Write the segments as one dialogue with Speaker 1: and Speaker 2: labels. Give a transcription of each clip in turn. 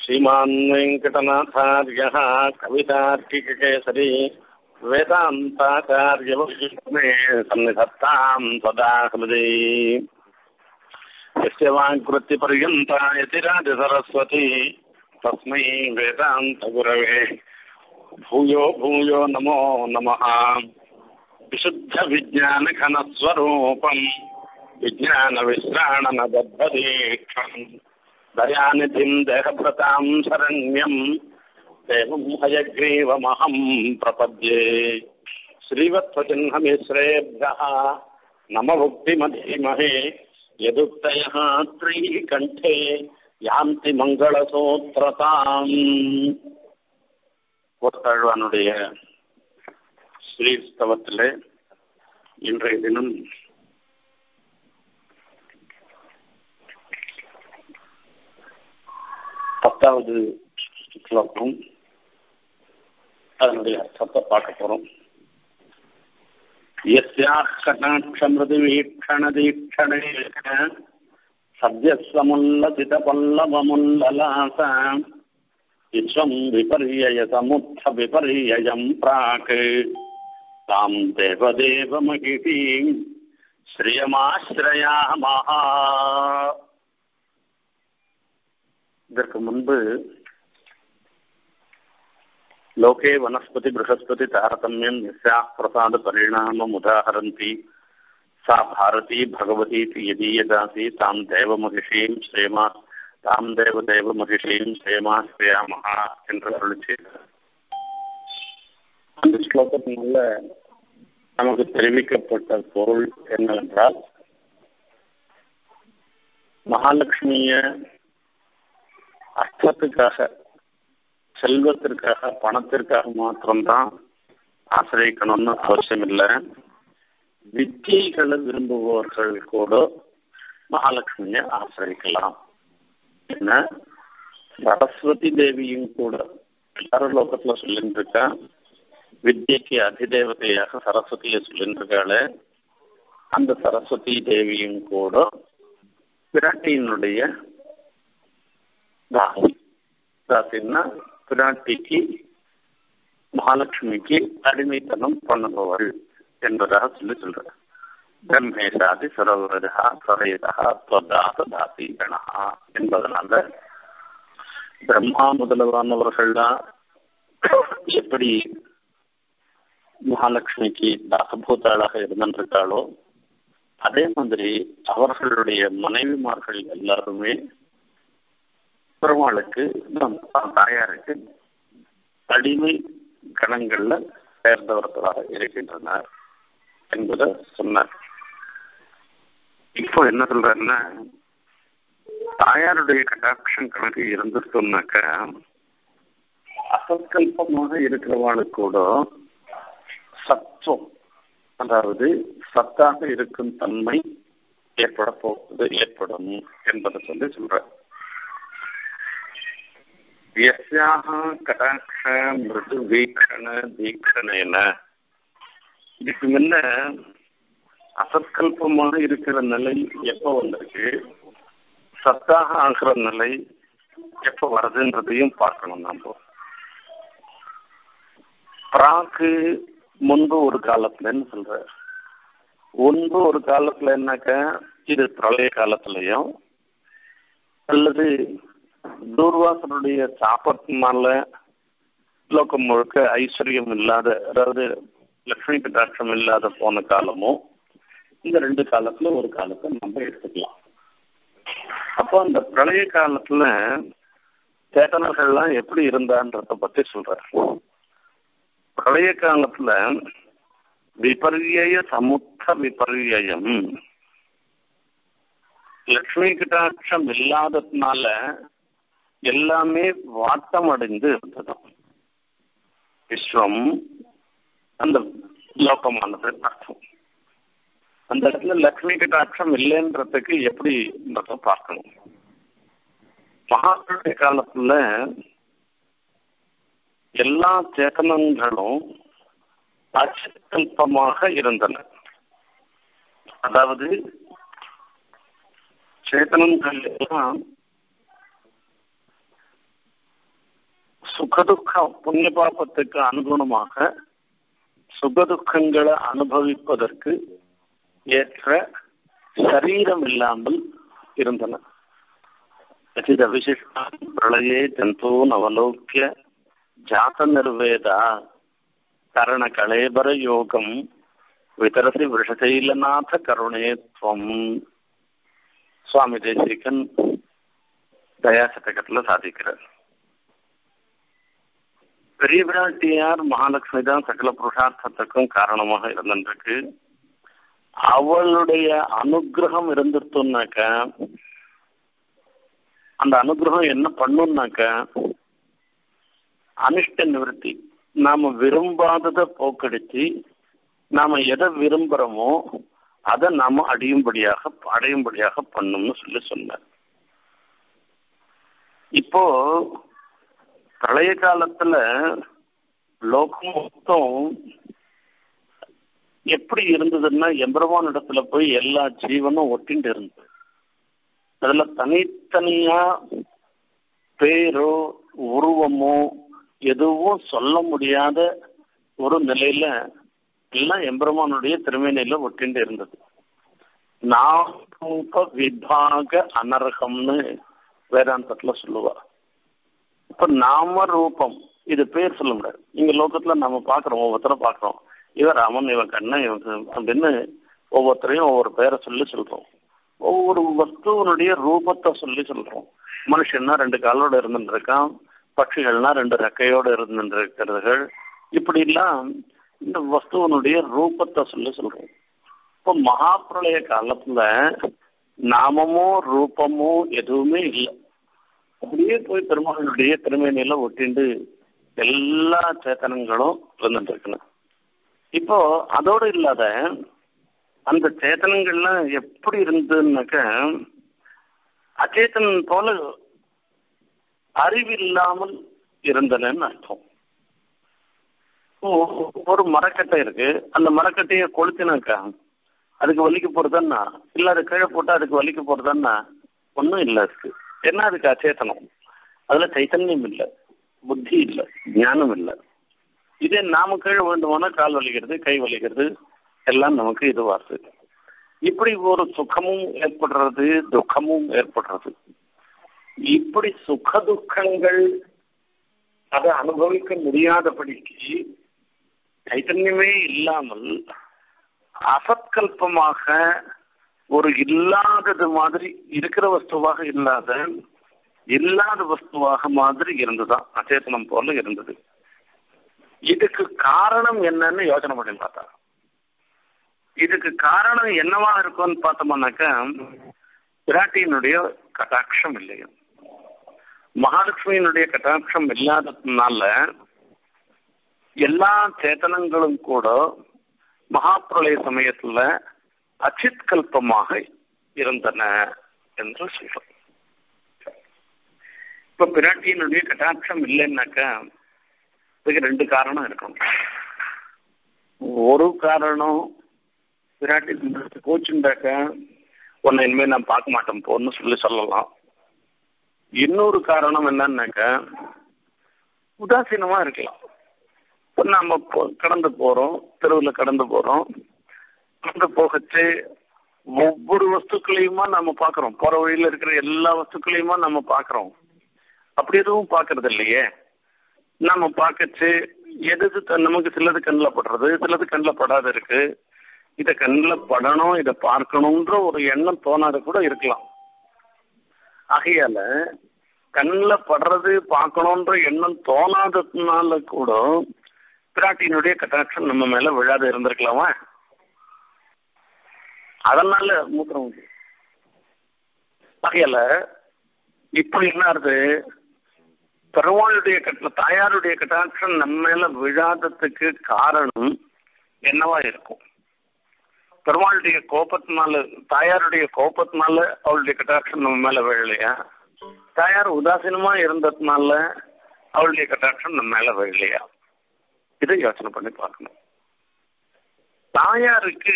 Speaker 1: श्रीमान् वेङ्कटनाथार्यः कवितार्किककेसरी वेदान्ताचार्यवशिष्णे सन्निधत्ताम् सदा हृदि यस्य वाङ्कृत्यपर्यन्ता यतिराजसरस्वती तस्मै वेदान्तगुरवे भूयो भूयो नमो नमः विशुद्धविज्ञानघनस्वरूपम् विज्ञानविश्राणनबद्धदीक्षम् दयानिधिम् देहभृताम् शरण्यम् देवम् हयग्रीवमहम् प्रपद्ये श्रीवत्सचिह्नमिश्रेभ्यः नमभुक्तिमधीमहे यदुक्तयः त्रीकण्ठे யாந்தி மங்களசூத்திரதாம் கோத்தாழ்வானுடைய ஸ்ரீஸ்தவத்திலே இன்றைய தினம் பத்தாவது ஸ்லோகம் அதனுடைய அர்த்தத்தை பார்க்க போறோம் யஸ்யாக்கடாட்சமிருதுவீக்ஷணதீக்ஷணேன सद्यस्वमुल्लसितपल्लवमुल्ललास विश्वम् विपर्ययसमुत्थ विपर्ययम् प्राक् ताम् देवदेवमहिषीम् ஸ்ரீயமாஸ்ரயாமஹ இதற்கு முன்பு லோகே வனஸ்பதி ப்ரஹஸ்பதி தாரதமியம் நிஸ்யா பிரசாத பரிணாமம் உதாஹரந்தி सा भारती भगवती यदीयदासी तां देवमहिषीं श्रेमा தாம் தேவ தேவ மகிஷீம் சேமாஸ்ரயாமஹா என்று அருள் செய்தார் அந்த ஸ்லோகத்தினால நமக்கு தெரிவிக்கப்பட்ட பொருள் என்னவென்றால் மகாலட்சுமிய அர்த்தத்துக்காக செல்வத்திற்காக பணத்திற்காக மாத்திரம்தான் ஆசிரியக்கணும்னு அவசியம் இல்லை வித்தியைகளை விரும்புபவர்கள் கூட மகாலட்சுமியை ஆசிரிக்கலாம் என்ன சரஸ்வதி தேவியும் கூட எல்லாரும் லோகத்துல சொல்லிட்டு இருக்கா வித்யக்கு அதிதேவதையாக சரஸ்வதியை சொல்லிட்டு இருக்காளே அந்த சரஸ்வதி தேவியும் கூட பிராட்டியினுடைய தாசி தாசின்னா பிராட்டிக்கு மகாலட்சுமிக்கு அடிமைத்தனம் பண்ணுபவள் என்பதாக சொல்லி சொல்ற பிரம்மேஷாதி சரோவரா சரேதா ஸ்வதாச தாசி கணா என்பதனால பிரம்மா முதல்வரானவர்கள்லாம் எப்படி மகாலட்சுமிக்கு தாசபூத்தாளாக இருந்திருக்காளோ அதே மாதிரி அவர்களுடைய மனைவிமார்கள் எல்லாருமே பெருமாளுக்கு தாயாருக்கு அடிமை கணங்கள்ல சேர்ந்தவர்களாக இருக்கின்றனர் என்பதை சொன்னார் இப்போ என்ன சொல்றன்னா தாயாருடைய கட்டாட்சம் கணக்கு இருந்துட்டோம்னாக்க அசத்கல்பமாக இருக்கிறவாளுக்கு கூட சத்துவம் அதாவது சத்தாக இருக்கும் தன்மை ஏற்பட போவது ஏற்படும் என்பதை சொல்லி சொல்ற யஸ்யாக கடாட்ச மிருது வீக்ஷண தீக்ஷணேன இதுக்கு முன்ன அசத்கல்பமாக இருக்கிற நிலை எப்போ வந்திருக்கு சத்தாக ஆகிற நிலை எப்போ வருதுன்றதையும் பார்க்கணும் நம்ம பிராக்கு முன்பு ஒரு காலத்துலன்னு சொல்ற முன்பு ஒரு காலத்துல என்னக்க இது பிரளய காலத்திலையும் அல்லது தூர்வாசனுடைய சாப்பத்தினால லோகம் முழுக்க ஐஸ்வர்யம் இல்லாத அதாவது லக்ஷ்மி கட்டாட்சம் இல்லாத போன காலமும் இந்த ரெண்டு காலத்துல ஒரு காலத்தை நம்ம எடுத்துக்கலாம் அப்போ அந்த பிரளய காலத்துல சேத்தனர்கள்லாம் எப்படி இருந்தான்றத பத்தி சொல்ற பிரளய காலத்துல விபர்ய சமுத்த விபர்யம் லக்ஷ்மி கட்டாட்சம் இல்லாததுனால எல்லாமே வாட்டம் அடைந்து இருந்தது விஸ்வம் அந்த லோகமானது அர்த்தம் அந்த இடத்துல லக்ஷ்மி கட்டாட்சம் இல்லைன்றதுக்கு எப்படி பார்க்கணும் மகாத்முடைய காலத்துல எல்லா சேத்தனங்களும் அச்சல்பமாக இருந்தன அதாவது சேத்தனங்கள் எல்லாம் சுகதுக்க புண்ணிய பாபத்துக்கு அனுகுணமாக சுகதுக்கங்களை அனுபவிப்பதற்கு ஏற்ற சரீரம் இல்லாமல் இருந்தன அச்சித விசிஷ்ட பிரளயே ஜந்தூன் அவலோக்கிய ஜாத நிர்வேதா கரண கலேபர யோகம் விதரசி விஷசைலநாத கருணேத்வம் சுவாமி தேசிகன் தயாசதகத்துல சாதிக்கிறார் பெரிய பிராட்டியார் மகாலட்சுமி தான் சகல புருஷார்த்தத்துக்கும் காரணமாக இருந்திருக்கு அவளுடைய அனுகிரகம் இருந்துட்டோம்னாக்க அந்த அனுகிரகம் என்ன பண்ணும்னாக்க அனிஷ்ட நிவர்த்தி நாம விரும்பாததை போக்கடிச்சு நாம எதை விரும்புறோமோ அதை நாம அடியும்படியாக அடையும்படியாக பண்ணும்னு சொல்லி சொன்னார் இப்போ பிரளய காலத்துல லோகம் மொத்தம் எப்படி இருந்ததுன்னா எம்பெருமான் இடத்துல போய் எல்லா ஜீவனும் ஒட்டிண்டு இருந்தது அதுல தனித்தனியா பேரோ உருவமோ எதுவும் சொல்ல முடியாத ஒரு நிலையில எல்லாம் எம்பெருமானுடைய திருமேனியில ஒட்டிண்டு இருந்தது நாம விபாக அனர்ஹம்னு வேதாந்தத்துல சொல்லுவா இப்ப நாம ரூபம் இது பேர் சொல்ல முடியாது இங்க லோகத்துல நம்ம பாக்குறோம் ஒவ்வொருத்தரை பாக்குறோம் இவன் ராமன் இவன் கண்ணன் இவன் அப்படின்னு ஒவ்வொருத்தரையும் ஒவ்வொரு பேரை சொல்லி சொல்றோம் ஒவ்வொரு வஸ்துவனுடைய ரூபத்தை சொல்லி சொல்றோம் மனுஷன்னா ரெண்டு காலோட இருந்துட்டு இருக்கான் பட்சிகள்னா ரெண்டு ரெக்கையோட இருந்துட்டு இருக்கிறதுகள் இப்படி எல்லாம் இந்த வஸ்துவனுடைய ரூபத்தை சொல்லி சொல்றோம் இப்போ மகாபிரளய காலத்துல நாமமோ ரூபமோ எதுவுமே இல்லை அப்படியே போய் பெருமாளுடைய திருமேனியில ஒட்டிண்டு எல்லா சேத்தனங்களும் இருந்துட்டு இருக்கணும் இப்போ அதோடு இல்லாத அந்த சேத்தனங்கள்லாம் எப்படி இருந்ததுன்னாக்க அச்சேதன் போல அறிவில்லாமல் இருந்தனன்னு அர்த்தம் ஒரு மரக்கட்டை இருக்கு அந்த மரக்கட்டையை கொளுத்தினாக்கா அதுக்கு வலிக்க போறதுன்னா இல்ல அது கீழே போட்டா அதுக்கு வலிக்க போறதுன்னா ஒன்றும் இல்லை அதுக்கு என்ன அதுக்கு அச்சேதனம் அதுல சைத்தன்யம் இல்லை புத்தி இல்லை ஞானம் இல்லை இதே நாம கீழே வேண்டுமானா கால் வலிக்கிறது கை வலிக்கிறது எல்லாம் நமக்கு இதுவாகுது இப்படி ஒரு சுகமும் ஏற்படுறது துக்கமும் ஏற்படுறது இப்படி சுக துக்கங்கள் அதை அனுபவிக்க முடியாதபடிக்கு சைத்தன்யமே இல்லாமல் அசத்கல்பமாக ஒரு இல்லாதது மாதிரி இருக்கிற வஸ்துவாக இல்லாத இல்லாத வஸ்துவாக மாதிரி இருந்துதான் அச்சேதனம் போல இருந்தது இதுக்கு காரணம் என்னன்னு யோசனை பண்ணி பார்த்தா இதுக்கு காரணம் என்னவா இருக்கும்னு பார்த்தோம்னாக்கா பிராட்டியினுடைய கட்டாட்சம் இல்லையா மகாலட்சுமியினுடைய கட்டாட்சம் இல்லாததுனால எல்லா சேத்தனங்களும் கூட மகாபிரளய சமயத்துல அச்சித் கல்பமாக இருந்தன என்று சொல்றோம் இப்ப பிராட்டியினுடைய கட்டாட்சம் இல்லைன்னாக்கா இதுக்கு ரெண்டு காரணம் இருக்கணும் ஒரு காரணம் பிராட்டி கோச்சுண்டாக்க உன்னை இனிமேல் நான் பார்க்க மாட்டேன் போன்னு சொல்லி சொல்லலாம் இன்னொரு காரணம் என்னன்னாக்க உதாசீனமா இருக்கலாம் இப்போ நம்ம கடந்து போறோம் தெருவில் கடந்து போறோம் கடந்து போகச்சு ஒவ்வொரு வஸ்துக்களையுமா நம்ம பார்க்குறோம் போற வழியில இருக்கிற எல்லா வஸ்துக்களையுமா நம்ம பார்க்குறோம் அப்படி எதுவும் பார்க்கறது இல்லையே நம்ம பார்க்கச்சு எது நமக்கு சிலது கண்ணில் படுறது சிலது கண்ணில் படாத இருக்கு இதை கண்ணில் படணும் இதை பார்க்கணுன்ற ஒரு எண்ணம் தோணாத கூட இருக்கலாம் ஆகையால கண்ணில் படுறது பார்க்கணுன்ற எண்ணம் தோணாததுனால கூட பிராட்டியினுடைய கட்டாட்சம் நம்ம மேல விழாத இருந்திருக்கலாமா அதனால மூத்திரம் ஆகையால இப்படி என்ன பெருமாளுடைய கட்ட தாயாருடைய கட்டாட்சம் நம்ம மேல விழாததுக்கு காரணம் என்னவா இருக்கும் பெருமாளுடைய கோபத்தினால தாயாருடைய கோபத்தினால அவளுடைய கட்டாட்சம் நம்ம மேல விழலையா தாயார் உதாசீனமா இருந்ததுனால அவளுடைய கட்டாட்சம் நம்ம மேல விழலையா இதை யோசனை பண்ணி பார்க்கணும் தாயாருக்கு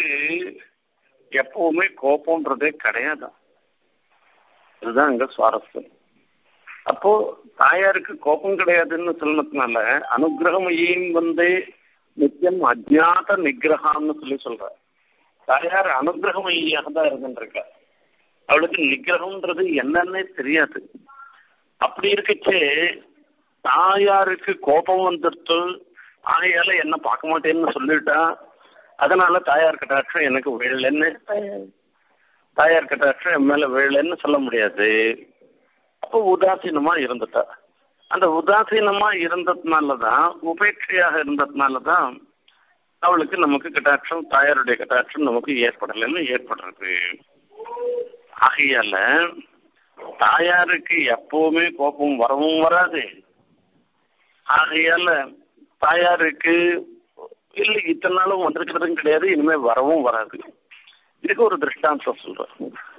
Speaker 1: எப்பவுமே கோபம்ன்றதே கிடையாது அதுதான் அங்க சுவாரஸ்யம் அப்போ தாயாருக்கு கோபம் கிடையாதுன்னு சொன்னதுனால அனுகிரகமையும் வந்து நித்தியம் அஜாத நிகிரகான்னு சொல்லி சொல்ற தாயார் அனுகிரகமையாக தான் இருந்துருக்கா அவளுக்கு நிகிரகம்ன்றது என்னன்னே தெரியாது அப்படி இருக்கச்சே தாயாருக்கு கோபம் வந்துடுத்து ஆகையால என்ன பார்க்க மாட்டேன்னு சொல்லிட்டா அதனால தாயார் கட்டாட்சம் எனக்கு விழலன்னு தாயார் கட்டாட்சம் என் மேல விழலன்னு சொல்ல முடியாது அப்போ உதாசீனமா இருந்துட்டா அந்த உதாசீனமா இருந்ததுனாலதான் உபேட்சையாக இருந்ததுனாலதான் அவளுக்கு நமக்கு கட்டாட்சம் தாயாருடைய கட்டாட்சம் நமக்கு ஏற்படலைன்னு ஏற்படுறது ஆகையால தாயாருக்கு எப்பவுமே கோபம் வரவும் வராது ஆகையால தாயாருக்கு இல்லை இத்தனை நாளும் வந்திருக்கிறதும் கிடையாது இனிமே வரவும் வராது இதுக்கு ஒரு திருஷ்டாந்தம் சொல்றேன்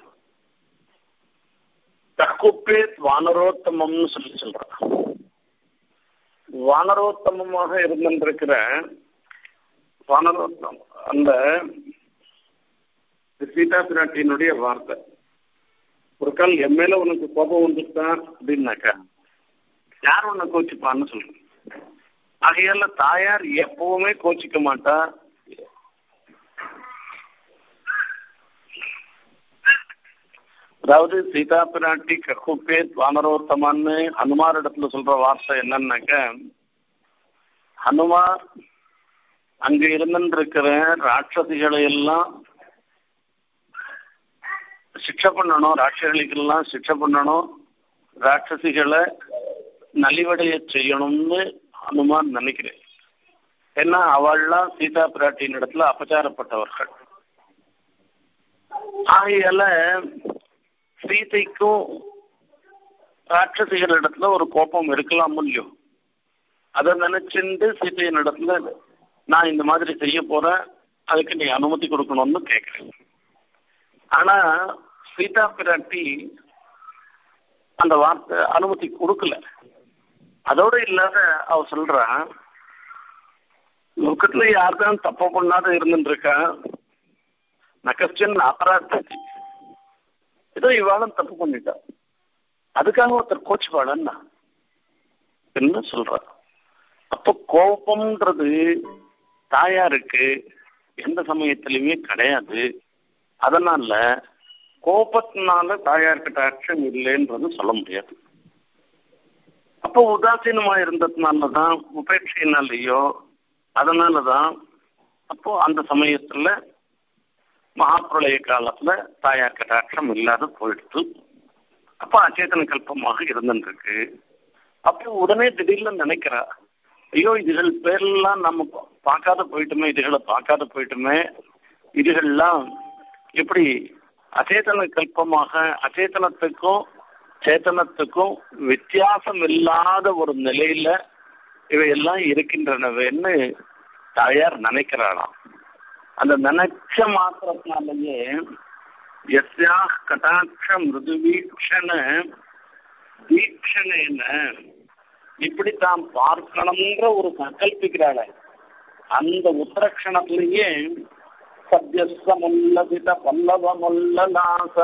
Speaker 1: தக்குப்பே வானரோத்தமம்னு சொல்லி சொல்றான் வானரோத்தமமாக இருந்திருக்கிற வானரோத்தம் அந்த சீதா பிராட்டியினுடைய வார்த்தை ஒரு கால் என் மேல உனக்கு கோபம் வந்துட்டான் அப்படின்னாக்கா யார் உன்னை கோச்சிப்பான்னு சொல்றேன் ஆகையால தாயார் எப்பவுமே கோச்சிக்க மாட்டா அதாவது சீதா பிராட்டி கக்குப்பே வானரோத்தமான்னு ஹனுமார் இடத்துல சொல்ற வார்த்தை என்னன்னாக்க ஹனுமார் அங்க இருந்திருக்கிற ராட்சசிகளை எல்லாம் சிக்ஷை பண்ணணும் ராட்சசிகளுக்கெல்லாம் சிக்ஷை பண்ணணும் ராட்சசிகளை நலிவடைய செய்யணும்னு ஹனுமான் நினைக்கிறேன் ஏன்னா அவள்லாம் சீதா பிராட்டியின் இடத்துல அபச்சாரப்பட்டவர்கள் ஆகையால சீதைக்கும் ராட்சசிகள் இடத்துல ஒரு கோபம் இருக்கலாம் இல்லையோ அதை நினைச்சுட்டு சீதையின் இடத்துல நான் இந்த மாதிரி செய்ய போறேன் அதுக்கு நீ அனுமதி கொடுக்கணும்னு கேட்கிறேன் ஆனா சீதா பிராட்டி அந்த வார்த்தை அனுமதி கொடுக்கல அதோட இல்லாத அவ சொல்றான் லோக்கத்துல யாருதான் தப்பு பண்ணாத இருந்துருக்கா நகஸ்டன் அபராத்தி ஏதோ இவாளும் தப்பு பண்ணிட்டா அதுக்காக ஒருத்தர் கோச் வாழன்னா என்ன சொல்ற அப்போ கோபம்ன்றது தாயாருக்கு எந்த சமயத்திலுமே கிடையாது அதனால கோபத்தினால தாயார்கிட்ட ஆக்ஷன் இல்லைன்றது சொல்ல முடியாது அப்போ உதாசீனமா இருந்ததுனாலதான் உபேட்சையினாலேயோ அதனாலதான் அப்போ அந்த சமயத்துல மகாப்பிரளய காலத்துல தாயார் கட்டாட்சம் இல்லாத போயிடுத்து அப்போ அச்சேதன கல்பமாக இருந்துருக்கு அப்போ உடனே திடீர்னு நினைக்கிறா ஐயோ இதுகள் பேர்லாம் நம்ம பார்க்காத போயிட்டுமே இதுகளை பார்க்காத போயிட்டுமே இதுகள்லாம் எப்படி அச்சேதன கல்பமாக அச்சேதனத்துக்கும் சேத்தனத்துக்கும் வித்தியாசம் இல்லாத ஒரு நிலையில இவையெல்லாம் இருக்கின்றனவேன்னு தாயார் நினைக்கிறாளாம் அந்த நினைச்ச மாத்திரத்தினாலேயே எஸ்யா கட்டாட்ச மிருது வீக்ஷண வீக்ஷணேன இப்படி தான் பார்க்கணும்ன்ற ஒரு சங்கல்பிக்கிறாள அந்த உத்தரக்ஷணத்திலேயே சத்யசமுல்லசித பல்லவமுல்லலாச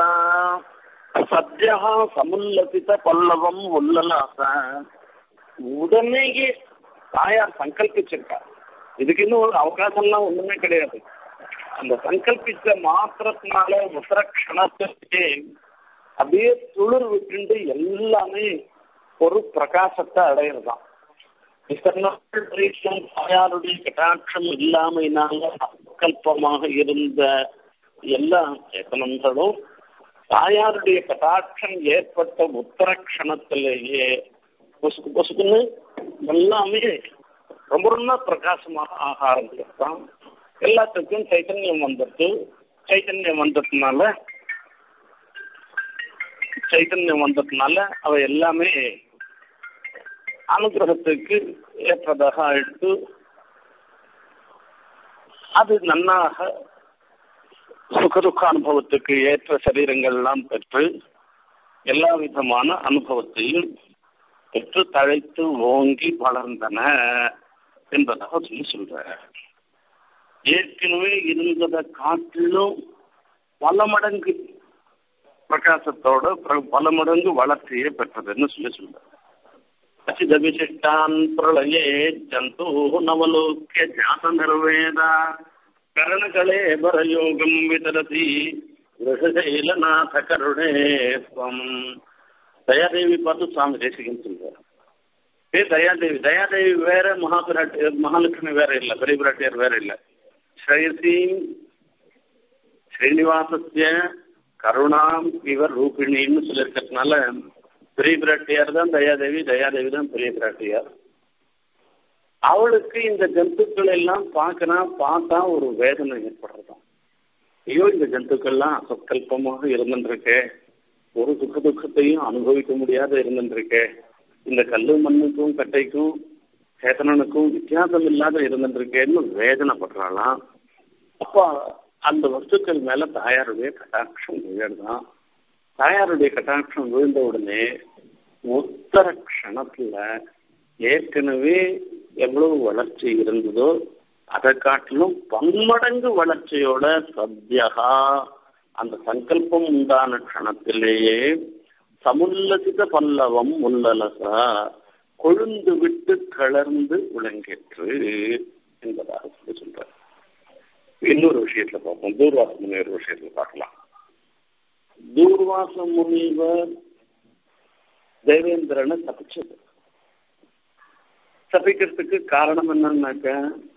Speaker 1: சத்யா சமுல்லசித பல்லவம் உல்லலாச உடனேயே தாயார் சங்கல்பிச்சிருக்கா இதுக்கு இன்னும் ஒரு அவகாசம்லாம் ஒண்ணுமே கிடையாது அந்த சங்கல்பிச்ச மாத்திரத்தினால உத்தரக்ஷணத்திலே அப்படியே துளிர் விட்டு எல்லாமே ஒரு பிரகாசத்தை அடையிறதாம் இத்தனை நாள் வரைக்கும் தாயாருடைய கட்டாட்சம் இல்லாமையினால அக்கல்பமாக இருந்த எல்லா சேத்தனங்களும் தாயாருடைய கட்டாட்சம் ஏற்பட்ட உத்தரக்ஷணத்திலேயே பொசுக்கு பொசுக்குன்னு எல்லாமே ரொம்ப ரொம்ப பிரகாசமாக ஆக ஆரம்பிச்சிருக்கான் எல்லாத்துக்கும் சைத்தன்யம் வந்துட்டு சைத்தன்யம் வந்ததுனால சைத்தன்யம் வந்ததுனால அவ எல்லாமே அனுகிரகத்துக்கு ஏற்றதாக ஆயிட்டு அது நன்னாக சுகதுக்க அனுபவத்துக்கு ஏற்ற சரீரங்கள்லாம் பெற்று எல்லா விதமான அனுபவத்தையும் பெற்று தழைத்து ஓங்கி வளர்ந்தன என்பதாக சொல்லி சொல்ற ஏற்கனவே இருந்ததை காட்டிலும் பல மடங்கு பிரகாசத்தோட பல மடங்கு வளர்ச்சியை பெற்றதுன்னு சொல்லி சொல்ற அச்சிதபிசிஷ்டான் பிரளயே ஜந்து நவலோக்கிய ஜாத நிர்வேதா கரணகளே பரயோகம் விதரதி கிரகசைலநாத கருணே ஸ்வம் தயாதேவி பார்த்து சுவாமி தேசிகன் சொல்றார் ஏ தயாதேவி தயாதேவி வேற மகாபிராட்டி மகாலட்சுமி வேற இல்ல பெரிய பிராட்டியார் வேற இல்ல ஸ்ரேயசி ஸ்ரீனிவாசத்திய கருணாம் இவர் ரூபிணின்னு சொல்லியிருக்கிறதுனால பெரிய பிராட்டியார் தான் தயாதேவி தயாதேவி தான் பெரிய பிராட்டியார் அவளுக்கு இந்த ஜந்துக்கள் எல்லாம் பார்க்கறா பார்த்தா ஒரு வேதனை ஏற்படுறதாம் ஐயோ இந்த ஜந்துக்கள்லாம் அசத்கல்பமாக இருந்துருக்கே ஒரு சுக துக்கத்தையும் அனுபவிக்க முடியாத இருந்துருக்கே இந்த கல்லு மண்ணுக்கும் கட்டைக்கும் சேத்தனனுக்கும் வித்தியாசம் இல்லாத இருந்துருக்கேன்னு வேதனைப்படுறாளாம் அப்போ அந்த வஸ்துக்கள் மேல தாயாருடைய கட்டாட்சம் விழுதான் தாயாருடைய கட்டாட்சம் விழுந்த உடனே உத்தர க்ஷணத்துல ஏற்கனவே எவ்வளவு வளர்ச்சி இருந்ததோ அதை காட்டிலும் பன்மடங்கு வளர்ச்சியோட சத்யகா அந்த சங்கல்பம் உண்டான க்ஷணத்திலேயே சமுல்லசித பல்லவம் முல்லலசா கொழுந்து விட்டு கலர்ந்து விளங்கிற்று என்பதாக சொல்லி சொல்றார் இன்னொரு விஷயத்துல பார்ப்போம் தூர்வாச முனிவர் விஷயத்துல பார்க்கலாம் தூர்வாச முனிவர் தேவேந்திரனை தப்பிச்சது தப்பிக்கிறதுக்கு காரணம் என்னன்னாக்க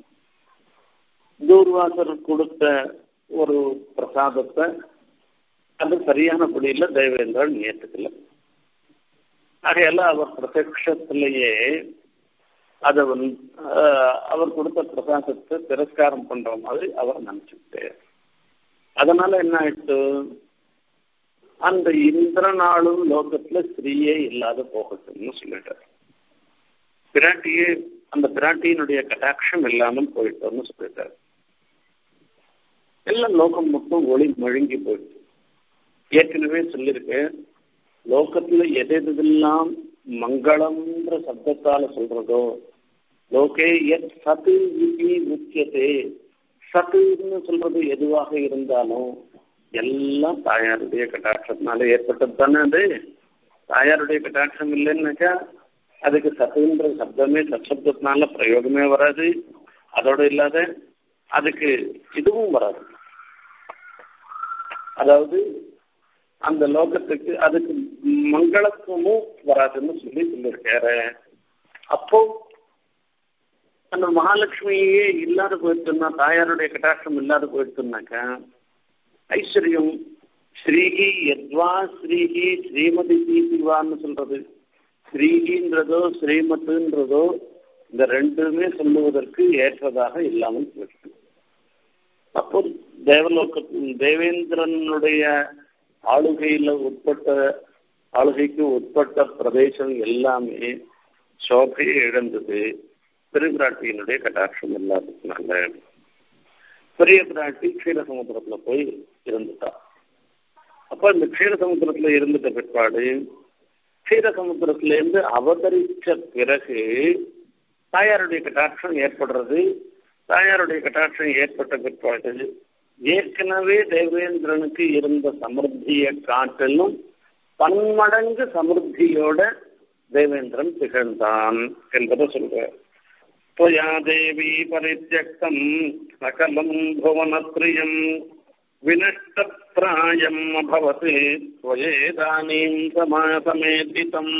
Speaker 1: தூர்வாசர் கொடுத்த ஒரு பிரசாதத்தை அது சரியானபடியில தேவேந்திரன் ஏற்றுக்கல ஆகையால அவர் பிரத்யத்திலேயே அதை வந்து அவர் கொடுத்த பிரசாதத்தை திரஸ்காரம் பண்ற மாதிரி அவர் நினைச்சுட்டு அதனால என்ன ஆயிடுச்சு அந்த இந்திரனாலும் லோகத்துல ஸ்திரீயே இல்லாத போகட்டும்னு சொல்லிட்டார் பிராட்டியே அந்த பிராட்டியினுடைய கட்டாட்சம் இல்லாமல் போயிட்டோம்னு சொல்லிட்டார் எல்லாம் லோகம் மொத்தம் ஒளி மழுங்கி போயிடுச்சு ஏற்கனவே சொல்லியிருக்கேன் லோகத்துல எது எதெல்லாம் மங்களம்ன்ற சப்தத்தால சொல்றதோ லோகே எத் சத்து விதி முக்கியத்தே சத்துன்னு சொல்றது எதுவாக இருந்தாலும் எல்லாம் தாயாருடைய கட்டாட்சத்தினால ஏற்பட்டது தானே அது தாயாருடைய கட்டாட்சம் இல்லைன்னாக்கா அதுக்கு சத்துன்ற சப்தமே சத்சப்தத்தினால பிரயோகமே வராது அதோட இல்லாத அதுக்கு இதுவும் வராது அதாவது அந்த லோகத்துக்கு அதுக்கு மங்களத்துவமும் வராதுன்னு சொல்லி சொல்லியிருக்காரு அப்போ அந்த மகாலட்சுமியே இல்லாத போயிடுச்சுன்னா தாயாருடைய கட்டாட்சம் இல்லாத போயிடுச்சுனாக்கா ஐஸ்வர்யம் ஸ்ரீஹி எத்வா ஸ்ரீஹி ஸ்ரீமதி தீசிவான்னு சொல்றது ஸ்ரீகின்றதோ ஸ்ரீமத்துன்றதோ இந்த ரெண்டுமே சொல்லுவதற்கு ஏற்றதாக இல்லாமல் போயிடுச்சு அப்போ தேவலோக தேவேந்திரனுடைய ஆளுகையில உட்பட்ட ஆளுகைக்கு உட்பட்ட பிரதேசம் எல்லாமே சோகையை இழந்தது பெரிய பிராட்டியினுடைய கட்டாட்சம் இல்லாததுனால பெரிய பிராட்டி க்ஷீரசமுத்திரத்துல போய் இருந்துட்டா அப்ப இந்த க்ஷீரசமுத்திரத்துல இருந்துட்ட பிற்பாடு க்ஷீரசமுத்திரத்துல இருந்து அவதரிச்ச பிறகு தாயாருடைய கட்டாட்சம் ஏற்படுறது தாயாருடைய கட்டாட்சம் ஏற்பட்ட பிற்பாடு ஏற்கனவே தேவேந்திரனுக்கு இருந்த சமிருத்தியை காட்டிலும் பன்மடங்கு சமிருத்தியோட தேவேந்திரன் திகழ்ந்தான் என்பதை சொல்றார் त्वया देवी परित्यक्तम् सकलम् भुवनप्रियम् विनष्टप्रायम् अभवत् त्वयेदानीम् समासमेधितम्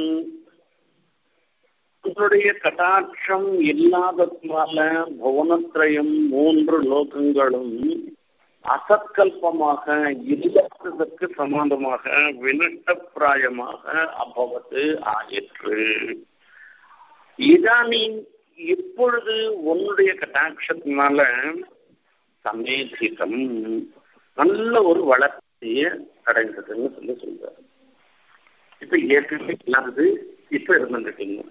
Speaker 1: உன்னுடைய கட்டாட்சம் இல்லாததுனால புவனத்திரயம் மூன்று லோகங்களும் அசத்கல்பமாக இல்லாததற்கு சமாந்தமாக வினட்டப்பிராயமாக அபவத்து ஆயிற்று இதானீம் இப்பொழுது உன்னுடைய கட்டாட்சத்தினால சமேதிதம் நல்ல ஒரு வளர்ச்சியை அடைந்ததுன்னு சொல்லி சொல்றாரு இப்ப ஏற்கனவே இல்லாதது இப்ப இருந்துருக்கீங்க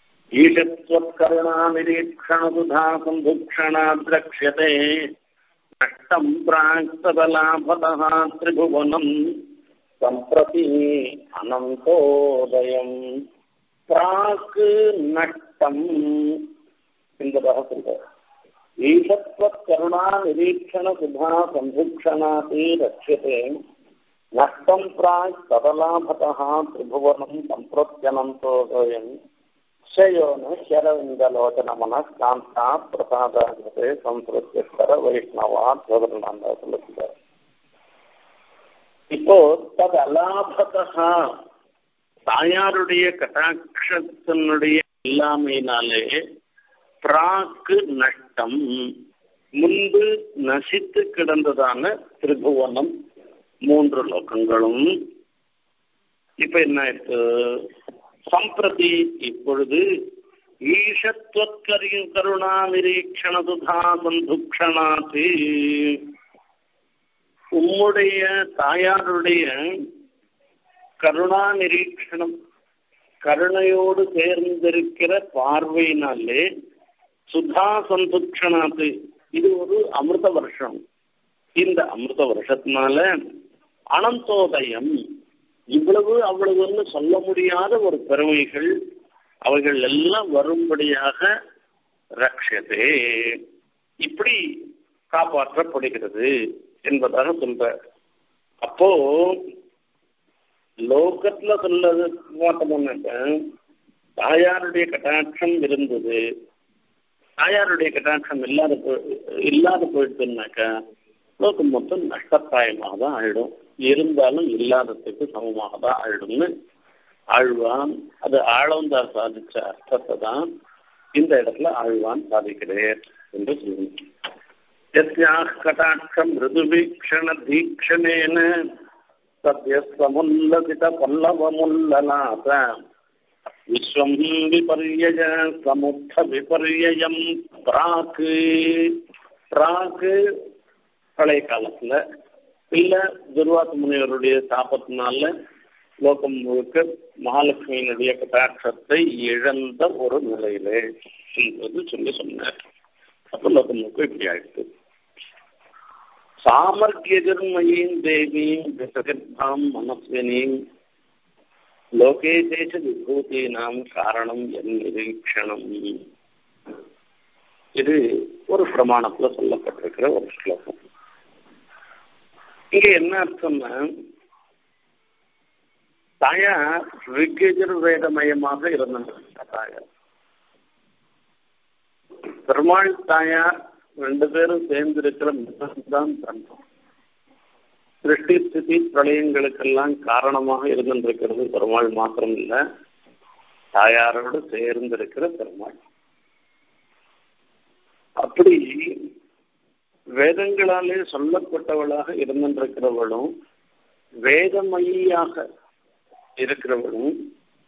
Speaker 1: ஈஷத்வத்கருணாநிரீக்ஷணசுதா சம்புக்ஷணா திரக்ஷதே நஷ்டம் பிராக்ததலாபதः திரிபுவனம் சம்பிரதி அனந்தோதயம் பிராக் நட்டம் என்பதாக சொல்றார் ஈஷத்வத் கருணா நிரீட்சண சுதா சம்புக்ஷணாதி ரட்சதே நஷ்டம் பிராக் சதலாபதா திரிபுவனம் சம்பிரத்யனந்தோயம் ஷயோனு ஷரவிந்தலோச்சன மனஸ்காந்தா பிரசாதே சம்ஸ்கிருத்தியஸ்வர வைஷ்ணவா சோதரனாந்தா சொல்லுகிறார் இப்போ தது அலாபதா தாயாருடைய கட்டாட்சத்தினுடைய இல்லாமையினாலே பிராக்கு நஷ்டம் முன்பு நசித்து கிடந்ததான திரிபுவனம் மூன்று லோகங்களும் இப்ப என்ன ஆயிடுச்சு சம்பிரதி இப்பொழுது ஈஷத்வத்கரி கருணா நிரீக்ஷண சுதா சந்துக்ஷணாதி உம்முடைய தாயாருடைய கருணா நிரீட்சணம் கருணையோடு சேர்ந்திருக்கிற பார்வையினாலே சுதா சந்துக்ஷணாத்து இது ஒரு அமிர்த வருஷம் இந்த அமிர்த வருஷத்தினால அனந்தோதயம் இவ்வளவு அவ்வளவுன்னு சொல்ல முடியாத ஒரு பெருமைகள் அவைகள் எல்லாம் வரும்படியாக ரக்ஷதே இப்படி காப்பாற்றப்படுகிறது என்பதாக சொல்ற அப்போ லோகத்துல சொல்லது பார்த்தோம்னாக்க தாயாருடைய கட்டாட்சம் இருந்தது தாயாருடைய கட்டாட்சம் இல்லாத இல்லாத போயிடுச்சுனாக்கா லோகம் மொத்தம் நஷ்டப்பிராயமாக தான் ஆயிடும் இருந்தாலும் இல்லாததுக்கு சமமாக தான் ஆயிடும்னு ஆழ்வான் அது ஆழந்தார் சாதிச்ச அர்த்தத்தை தான் இந்த இடத்துல ஆழ்வான் சாதிக்கிறேன் என்று சொல்லுங்க यस्याः कटाक्षं मृदुवीक्षणदीक्षणेन सद्यस्वमुल्लसितपल्लवमुल्ललास विश्वं विपर्यय समुत्थविपर्ययं प्राक् பிராக்கு பழைய காலத்துல இல்ல துர்வாச முனிவருடைய சாபத்தினால லோகம் முழுக்க மகாலட்சுமியினுடைய கட்டாட்சத்தை இழந்த ஒரு நிலையிலே என்பது சொல்லி சொன்னார் அப்ப லோகம் முழுக்க இப்படி ஆயிடுச்சு சாமர்த்தியஜர்மயீம் தேவீம் விசகிர்பாம் மனஸ்வினீம் லோகே தேச விபூதீனாம் காரணம் என் நிரீட்சணம் இது ஒரு பிரமாணத்துல சொல்லப்பட்டிருக்கிற ஒரு ஸ்லோகம் இங்க என்ன அர்த்தம்னா தாயார் ரிக்கஜுர்வேதமயமாக இருந்த தாயார் பெருமாள் தாயார் ரெண்டு பேரும் சேர்ந்து இருக்கிற தான் தன்னம் சிருஷ்டி ஸ்திதி பிரளயங்களுக்கெல்லாம் காரணமாக இருந்திருக்கிறது பெருமாள் மாத்திரம் இல்ல தாயாரோடு சேர்ந்திருக்கிற பெருமாள் அப்படி வேதங்களாலே சொல்லப்பட்டவளாக இருந்திருக்கிறவளும் வேதமயியாக இருக்கிறவளும்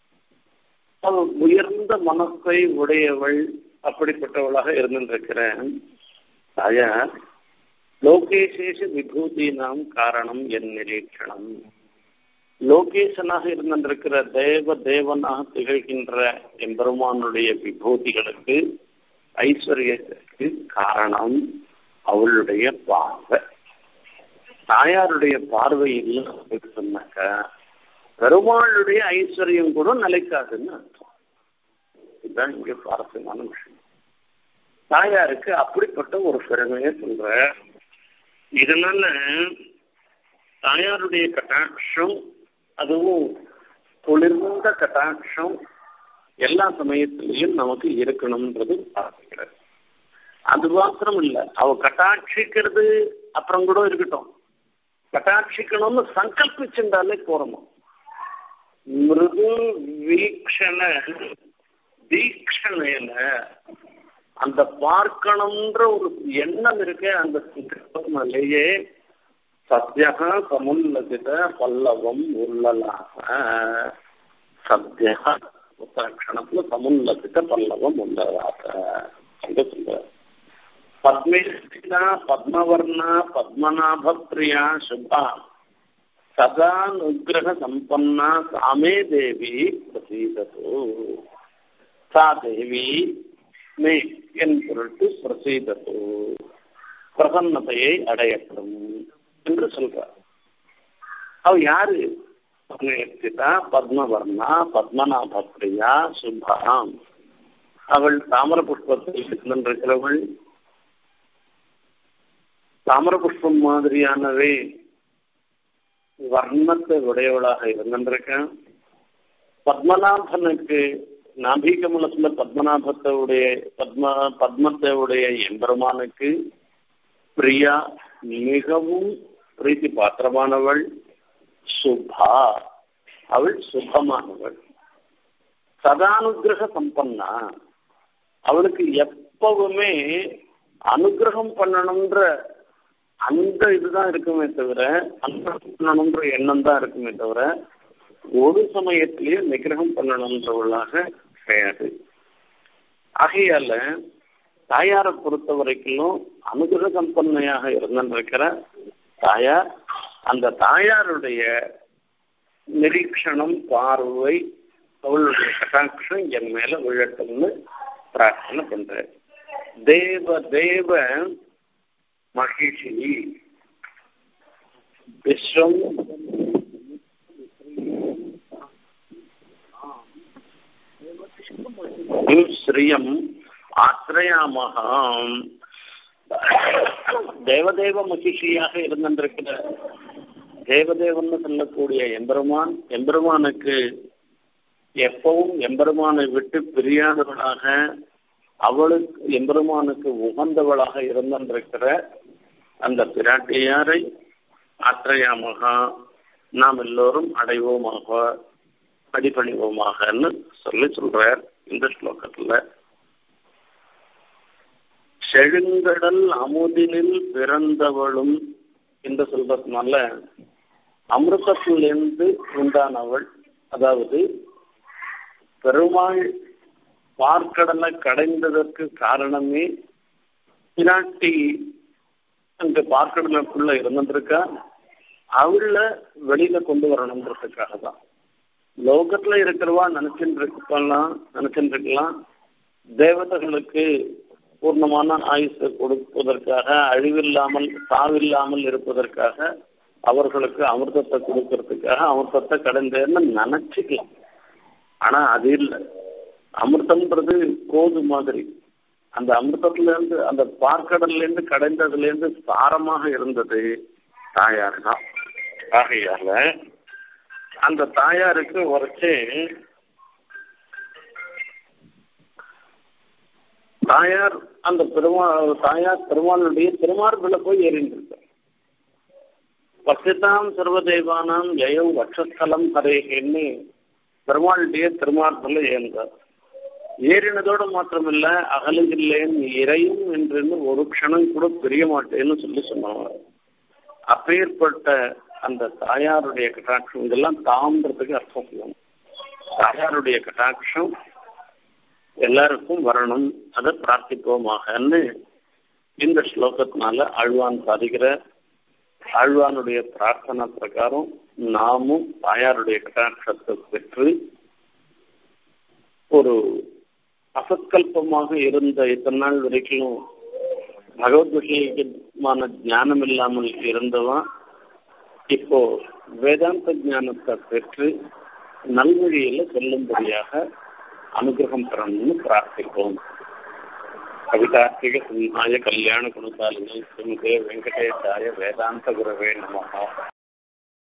Speaker 1: உயர்ந்த மனத்தை உடையவள் அப்படிப்பட்டவளாக இருந்திருக்கிற தாயார் லோகேசேஷ விபூதி நாம் காரணம் என் நிரீட்சணம் லோகேசனாக இருந்திருக்கிற தேவ தேவனாக திகழ்கின்ற எம்பெருமானுடைய விபூதிகளுக்கு ஐஸ்வர்யத்திற்கு காரணம் அவளுடைய பார்வை தாயாருடைய பார்வை இல்லை சொன்னாக்க பெருமாளுடைய ஐஸ்வர்யம் கூட நிலைக்காதுன்னு அர்த்தம் இதுதான் இங்க சுவாரஸ்யமான விஷயம் தாயாருக்கு அப்படிப்பட்ட ஒரு பெருமையை சொல்ற இதனால தாயாருடைய கட்டாட்சம் அதுவும் குளிர்ந்த கட்டாட்சம் எல்லா சமயத்திலையும் நமக்கு இருக்கணும்ன்றது பார்க்கிறார் அது மாத்திரம் இல்ல அவ கட்டாட்சிக்கிறது அப்புறம் கூட இருக்கட்டும் கட்டாட்சிக்கணும்னு சங்கல்பிச்சுட்டாலே போறணும் மிருது வீக்ஷண தீக்ஷணையில அந்த பார்க்கணும்ன்ற ஒரு எண்ணம் இருக்கே அந்த சங்கல்பத்தினாலேயே சத்யக சமுல்லசித பல்லவம் உள்ளலாக சத்யக உத்தரக்ஷணத்துல சமுல்லசித பல்லவம் உள்ளதாக என்று சொல்ற பத்மே ஸ்திதா பத்மவர்ணா பத்மநாப பிரியா சுபா சதா நுகிரக சம்பன்னா சாமே தேவி பிரசீதது சா தேவி மே என் பொருட்டு பிரசீதது பிரசன்னத்தையை அடையட்டும் என்று சொல்றார் அவ யாரு பத்மேர்த்திதா பத்மவர்ணா பத்மநாப பிரியா சுபாம் அவள் தாமர புஷ்பத்தில் இருந்திருக்கிறவள் தாமர புஷ்பம் மாதிரியானவே வர்ணத்தை உடையவளாக இருந்திருக்கேன் பத்மநாபனுக்கு நாபிகமலத்துல பத்மநாபத்தவுடைய பத்ம பத்மத்தையுடைய எம்பெருமானுக்கு பிரியா மிகவும் பிரீத்தி பாத்திரமானவள் சுபா அவள் சுபமானவள் சதானுகிரக சம்பன்னா அவளுக்கு எப்பவுமே அனுகிரகம் பண்ணணுன்ற அந்த இதுதான் இருக்குமே தவிர அனுகிரகம் பண்ணணுன்ற எண்ணம் தான் இருக்குமே தவிர ஒரு சமயத்திலேயே நிகிரகம் பண்ணணுன்றவளாக கிடையாது ஆகையால தாயாரை பொறுத்த வரைக்கும் அனுகிரக சம்பன்மையாக இருந்திருக்கிற தாயார் அந்த தாயாருடைய நிரீட்சணம் பார்வை அவளுடைய கட்டாட்சம் என் மேல விழட்டும்னு பிரார்த்தனை பண்றேன் தேவ தேவ மகிழ்ச்சி விஸ்வம் ஸ்ரீயம் ஆசிரயாமகாம் தேவதேவ மகிழ்ச்சியாக இருந்திருக்கிற தேவதேவன் சொல்லக்கூடிய எம்பெருமான் எம்பெருமானுக்கு எப்பவும் எம்பெருமானை விட்டு பிரியாதவளாக அவளுக்கு எம்பெருமானுக்கு உகந்தவளாக இருந்திருக்கிற அந்த பிராட்டியாரை ஆத்திரையாமகா நாம் எல்லோரும் அடைவோமாக அடிபணிவோமாகன்னு சொல்லி சொல்றார் இந்த ஸ்லோகத்துல செழுங்கடல் அமுதினில் பிறந்தவளும் என்று சொல்றதுனால அமிர்தத்திலிருந்து உண்டானவள் அதாவது பெருமாள் பார்க்கடலை கடைந்ததற்கு காரணமே பிராட்டி அங்க பார்க்கடலுக்குள்ள இருந்திருக்கா அவள வெளியில கொண்டு வரணுன்றதுக்காக தான் லோகத்துல இருக்கிறவா நினைச்சுட்டு இருக்கலாம் நினைச்சுட்டு இருக்கலாம் தேவதைகளுக்கு பூர்ணமான ஆயுசு கொடுப்பதற்காக அழிவில்லாமல் சாவில்லாமல் இருப்பதற்காக அவர்களுக்கு அமிர்தத்தை கொடுக்கறதுக்காக அமிர்தத்தை கடைந்தேன்னு நினைச்சுக்கலாம் ஆனா அது இல்லை அமிர்தம்ன்றது கோது மாதிரி அந்த அமிர்தத்துல இருந்து அந்த பார்க்கடல்ல இருந்து கடைந்ததுல இருந்து சாரமாக இருந்தது தாயார் தான் ஆகையால அந்த தாயாருக்கு உரைச்சு தாயார் அந்த பெருமா தாயார் பெருமாளுடைய திருமார்பில போய் ஏறிந்திருக்கார் பசிதாம் சர்வதேவானாம் ஜெயம் வட்சஸ்தலம் ஹரேன்னு பெருமாளுடைய திருமார்பில் ஏறினார் ஏறினதோடு மாத்திரமில்ல அகலுகில்லேன் இறையும் என்று ஒரு க்ஷணம் கூட பிரிய மாட்டேன்னு சொல்லி சொன்னவர் அப்பேற்பட்ட அந்த தாயாருடைய கட்டாட்சம் இதெல்லாம் தாம்ன்றதுக்கு அர்த்தம் சொல்லணும் தாயாருடைய கட்டாட்சம் எல்லாருக்கும் வரணும் அதை பிரார்த்திப்போமாகன்னு இந்த ஸ்லோகத்தினால ஆழ்வான் சாதிக்கிற ஆழ்வானுடைய பிரார்த்தனை பிரகாரம் நாமும் தாயாருடைய கட்டாட்சத்தை பெற்று ஒரு அசத்கல்பமாக இருந்த இத்தனை நாள் வரைக்கும் பகவத் விஷயமான ஞானம் இல்லாமல் இருந்தவன் இப்போ வேதாந்த ஞானத்தை பெற்று நல்வழியில செல்லும்படியாக அனுகிரகம் பெறணும்னு பிரார்த்திப்போம் கவிதார்த்திக சிம்ஹாய கல்யாண குணசாலினி ஸ்ரீமதே வெங்கடேஷாய வேதாந்த குரவே நமகா